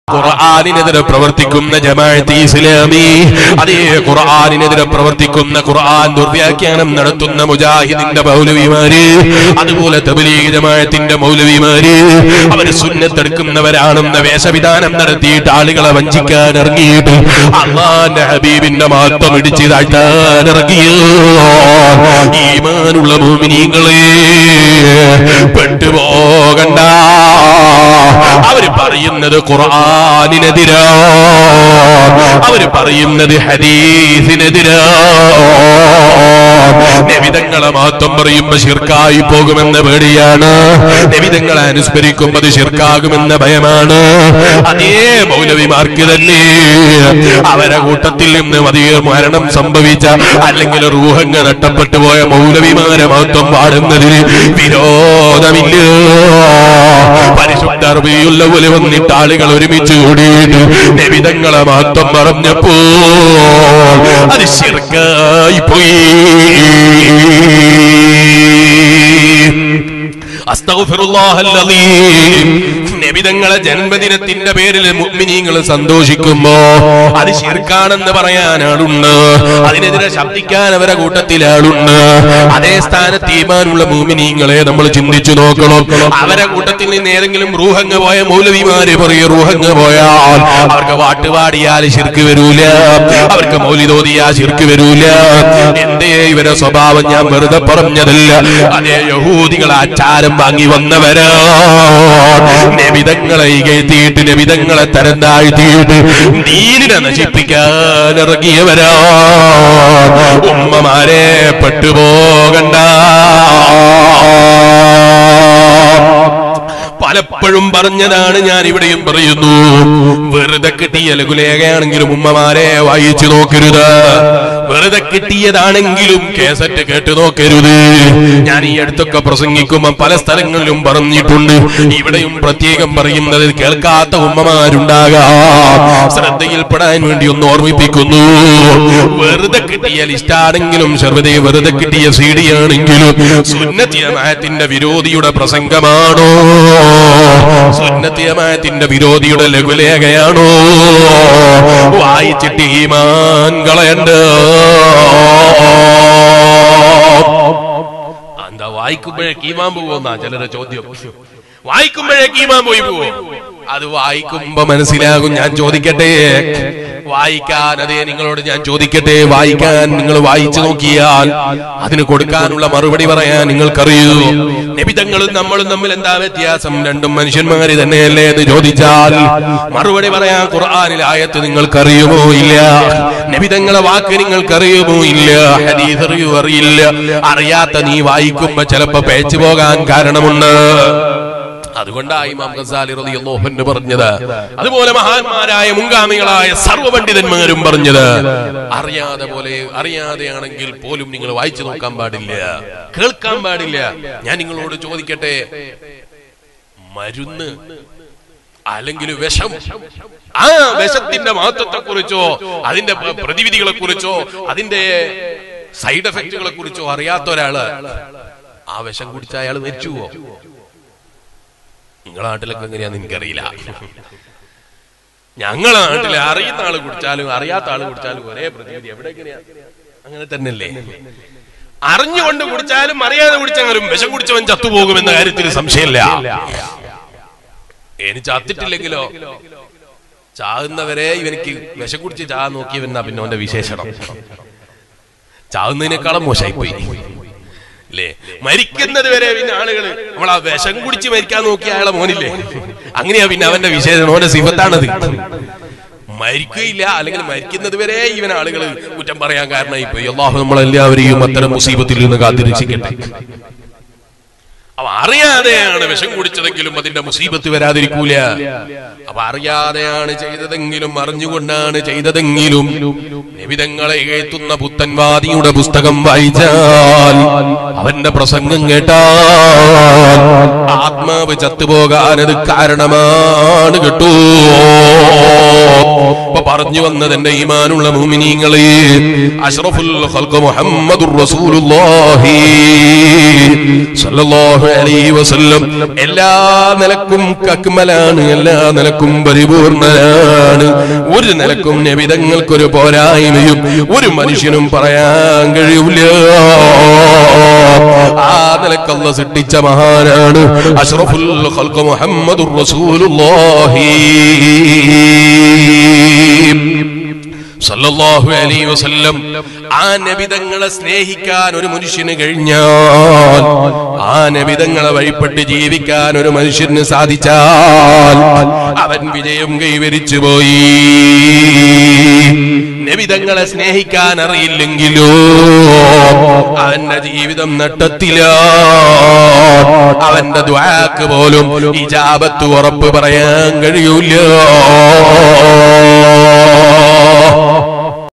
ഖുർആാനിനെതിരെ പ്രവർത്തിക്കുന്ന ജമാഅത്ത് ഇസ്ലാമി അതേ ഖുർആാനിനെതിരെ പ്രവർത്തിക്കുന്ന ഖുർആൻ ദുർവ്യാഖ്യാനം നടത്തുന്ന മുജാഹിദിന്റെ മൗലവിമാര് അതുപോലെ തബ്ലീഗ് ജമാഅത്തിന്റെ മൗലവിമാര് അവര് സുന്നത്തെടുക്കുന്നവരാണെന്ന വേഷവിധാനം നടത്തിയിട്ട് ആളുകളെ വഞ്ചിക്കാൻ ഇറങ്ങിയിട്ട് അള്ളാന്റെ ഹബീബിന്റെ മാത്രം ഇടിച്ച് താഴ്ത്താൻ ഇറങ്ങിയോ ഈമാനുള്ള മോമിനീങ്ങളെ പെട്ടുപോകണ്ട അവര് പറയുന്നത് ഖുർആാനിനെതിരാ അവര് പറയുന്നത് ഹദീസിനെതിരാ നബിതങ്ങളെ മാത്രം പറയുമ്പോ ശിർക്കായി പോകുമെന്ന പേടിയാണ് നബിതങ്ങളെ അനുസ്മരിക്കുമ്പോൾ അത് ശിർക്കാകുമെന്ന ഭയമാണ് അതേ മൗലവിമാർക്ക് തന്നെ അവരെ കൂട്ടത്തിൽ നിന്ന് വലിയ മരണം സംഭവിച്ച അല്ലെങ്കിൽ റൂഹങ്ങ നഷ്ടപ്പെട്ടു പോയ മൗലവിമാരെ മാത്രം പാടുന്നതിന് വിരോധമില്ല പരിശുദ്ധ അറബിയുള്ളവര് വന്നിട്ട് ആളുകൾ ഒരുമിച്ച് കൂടിയിട്ട് നബിതങ്ങളെ മാത്രം പറഞ്ഞപ്പോ അത് ശിർക്കായി പോയി അസ്തഗ്ഫിറുല്ലാഹല്ലദീം. നബിതങ്ങളെ ജന്മദിനത്തിന്റെ പേരിൽ മുഅ്മിനീങ്ങൾ സന്തോഷിക്കുമ്പോ അത് ശിർക്കാണെന്ന് പറയാൻ ആളുണ്ട് അതിനെതിരെ ശബ്ദിക്കാൻ അവരെ കൂട്ടത്തിൽ ആളുണ്ട് അതേ സ്ഥാനത്ത് ഈമാനുള്ള മുഅ്മിനീങ്ങളെ നമ്മൾ ചിന്തിച്ചു നോക്കണം അവരെ കൂട്ടത്തിൽ നിന്ന് ഏതെങ്കിലും റൂഹങ്ങ് പോയ മൗലവിമാര് പറയും റൂഹങ്ങ് പോയാൽ അവർക്ക് പാട്ടുപാടിയാൽ ശിർക്ക് വരൂല അവർക്ക് മൗലിതോതിയാ ശിർക്ക് വരൂല എന്തേ ഇവരെ സ്വഭാവം ഞാൻ വെറുതെ പറഞ്ഞതല്ല അതേ യഹൂദികൾ ആചാരം വാങ്ങി വന്നവരാ നബിതങ്ങളെ ഇകഴ്ത്തിയിട്ട് നബിതങ്ങളെ തരം താഴ്ത്തിയിട്ട് ദീനിനെ നശിപ്പിക്കാൻ ഇറങ്ങിയവരാ ഉമ്മമാരെ പെട്ടുപോകണ്ട പലപ്പോഴും പറഞ്ഞതാണ് ഞാൻ ഇവിടെയും പറയുന്നു വെറുതെ കിട്ടിയ ലഘുലേഖയാണെങ്കിലും ഉമ്മമാരെ വായിച്ചു നോക്കരുത് വെറുതെ കിട്ടിയതാണെങ്കിലും കേസറ്റ് കേട്ടു നോക്കരുത് ഞാൻ ഈ അടുത്തൊക്കെ പ്രസംഗിക്കുമ്പോൾ പല സ്ഥലങ്ങളിലും പറഞ്ഞിട്ടുണ്ട് ഇവിടെയും പ്രത്യേകം പറയുന്നത് കേൾക്കാത്ത ഉമ്മമാരുണ്ടാകാം ശ്രദ്ധയിൽപ്പെടാൻ വേണ്ടി ഒന്ന് ഓർമ്മിപ്പിക്കുന്നു വെറുതെ കിട്ടിയ ലിസ്റ്റാണെങ്കിലും സർവ്വതേ വെറുതെ കിട്ടിയ സി ഡി ആണെങ്കിലും സുന്നത്തിയമായത്തിന്റെ വിരോധിയുടെ പ്രസംഗമാണോ സുന്നത്തിയമായത്തിന്റെ വിരോധിയുടെ ലഘുലേഖയാണോ വായിച്ചിട്ട് ഈമാൻ കളയണ്ട എന്താ വായിക്കുമ്പോഴേക്ക് ഈമാൻ പോവുന്നാ ചിലരുടെ ചോദ്യം വായിക്കുമ്പോഴേക്ക് ഈമാൻ പോയി പോവോ അത് വായിക്കുമ്പോ മനസ്സിലാകും ഞാൻ ചോദിക്കട്ടെ വായിക്കാൻ അതേ നിങ്ങളോട് ഞാൻ ചോദിക്കട്ടെ വായിക്കാൻ നിങ്ങൾ വായിച്ചു നോക്കിയാൽ അതിന് കൊടുക്കാനുള്ള മറുപടി പറയാൻ നിങ്ങൾക്കറിയൂ നബിതങ്ങളും നമ്മളും തമ്മിൽ എന്താ വ്യത്യാസം രണ്ടും മനുഷ്യന്മാര് തന്നെയല്ലേ എന്ന് ചോദിച്ചാൽ മറുപടി പറയാൻ ഖുർആാനിൽ ആയത്ത് നിങ്ങൾക്കറിയുമോ ഇല്ല നബിതങ്ങളെ വാക്ക് നിങ്ങൾക്കറിയുമോ ഇല്ല ഹദീസ് അറിയൂ അറിയില്ല അറിയാത്ത നീ വായിക്കുമ്പോ ചിലപ്പോ പേച്ചു പോകാൻ കാരണമുണ്ട് അതുകൊണ്ടാണ് ഇമാം ഗസാലി റളിയല്ലാഹു അൻഹു പറഞ്ഞത് അതുപോലെ മഹാന്മാരായ മുൻഗാമികളായ സർവ്വപണ്ഡിതന്മാരും പറഞ്ഞത് അറിയാതെ പോലെ അറിയാതെയാണെങ്കിൽ പോലും നിങ്ങൾ വായിച്ചു നോക്കാൻ പാടില്ല കേൾക്കാൻ പാടില്ല ഞാൻ നിങ്ങളോട് ചോദിക്കട്ടെ മരുന്ന് അല്ലെങ്കിൽ വിഷം ആ വിഷത്തിന്റെ മഹത്വത്തെ കുറിച്ചോ അതിന്റെ പ്ര- പ്രതിവിധികളെ കുറിച്ചോ അതിന്റെ സൈഡ് എഫക്റ്റുകളെ കുറിച്ചോ അറിയാത്ത ഒരാള് ആ വിഷം കുടിച്ച അയാൾ മരിച്ചുവോ നിങ്ങളെ നാട്ടിലൊക്കെ എങ്ങനെയാന്ന് എനിക്കറിയില്ല ഞങ്ങളെ നാട്ടിൽ അറിയുന്ന ആള് കുടിച്ചാലും അറിയാത്ത ആള് കുടിച്ചാലും ഒരേ പ്രതിവിധി എവിടെ എങ്ങനെയാ അങ്ങനെ തന്നെയല്ലേ അറിഞ്ഞുകൊണ്ട് കുടിച്ചാലും അറിയാതെ കുടിച്ചാലും വിഷം കുടിച്ചവൻ ചത്തുപോകുമെന്ന കാര്യത്തിൽ സംശയമില്ല ഇനി ചത്തിട്ടില്ലെങ്കിലോ ചാകുന്നവരെ ഇവനിക്ക് വിഷം കുടിച്ച് ചാ നോക്കിയവനാ പിന്നെ അവന്റെ വിശേഷണം ചാവുന്നതിനേക്കാളും മോശമായിപ്പോയി അല്ലേ മരിക്കുന്നത് വരെ പിന്നെ ആളുകള് നമ്മൾ ആ വിഷം കുടിച്ച് മരിക്കാൻ നോക്കിയ അയാളെ മോനില്ലേ അങ്ങനെയാ പിന്നെ അവന്റെ വിശേഷണം അവന്റെ സിഫത്താണത് മരിക്കുകയില്ല അല്ലെങ്കിൽ മരിക്കുന്നത് വരെ ഇവൻ ആളുകൾ കുറ്റം പറയാൻ കാരണമായി പോയി അള്ളാഹു നമ്മളെല്ലാവരെയും അത്തരം മുസീബത്തിൽ നിന്ന് കാത്തിരക്ഷിക്കട്ടെ അപ്പൊ അറിയാതെയാണ് വിഷം കുടിച്ചതെങ്കിലും അതിന്റെ മുസീബത്ത് വരാതിരിക്കൂല അപ്പൊ അറിയാതെയാണ് ചെയ്തതെങ്കിലും അറിഞ്ഞുകൊണ്ടാണ് ചെയ്തതെങ്കിലും നിമിതങ്ങളെ എഴുത്തുന്ന പുത്തൻവാദിയുടെ പുസ്തകം വായിച്ചാൽ അവന്റെ പ്രസംഗം കേട്ടാൽ ആത്മാവ് ചത്തുപോകാൻ അത് കാരണമാണ് കേട്ടോ ഇപ്പൊ പറഞ്ഞു വന്നത് എന്റെ ഈമാനുള്ള മുഅ്മിനീങ്ങളെ അഷ്റഫുൽ ഖൽഖ് മുഹമ്മദുർ റസൂലുള്ളാഹി സല്ലല്ലാഹു അലൈഹി വസല്ലം എല്ലാ നിലക്കും കക്മലാണ് എല്ലാ നിലക്കും പരിപൂർണനാണ് ഒരു നിലക്കും നബിതങ്ങൾക്കൊരു പോരായ്മയും ഒരു മനുഷ്യനും പറയാൻ കഴിയൂല ആ നിലക്കല്ല സൃഷ്ടിച്ച മഹാനാണ് അഷ്റഫുൽ ഖൽഖ് മുഹമ്മദുർ റസൂലുള്ളാഹി സല്ലല്ലാഹു അലൈഹി വസല്ലം ആ നബിതങ്ങളെ സ്നേഹിക്കാൻ ഒരു മനുഷ്യന് കഴിഞ്ഞാൽ ആ നബിതങ്ങളെ വഴിപ്പെട്ട് ജീവിക്കാൻ ഒരു മനുഷ്യന് സാധിച്ചാൽ അവൻ വിജയം കൈവരിച്ചു പോയി നബിതങ്ങളെ സ്നേഹിക്കാൻ അറിയില്ലെങ്കിലോ അവന്റെ ജീവിതം നട്ടത്തില അവന്റെ ദ്വാക്ക് പോലും ഇജാബത്ത് ഉറപ്പ് പറയാൻ കഴിയൂല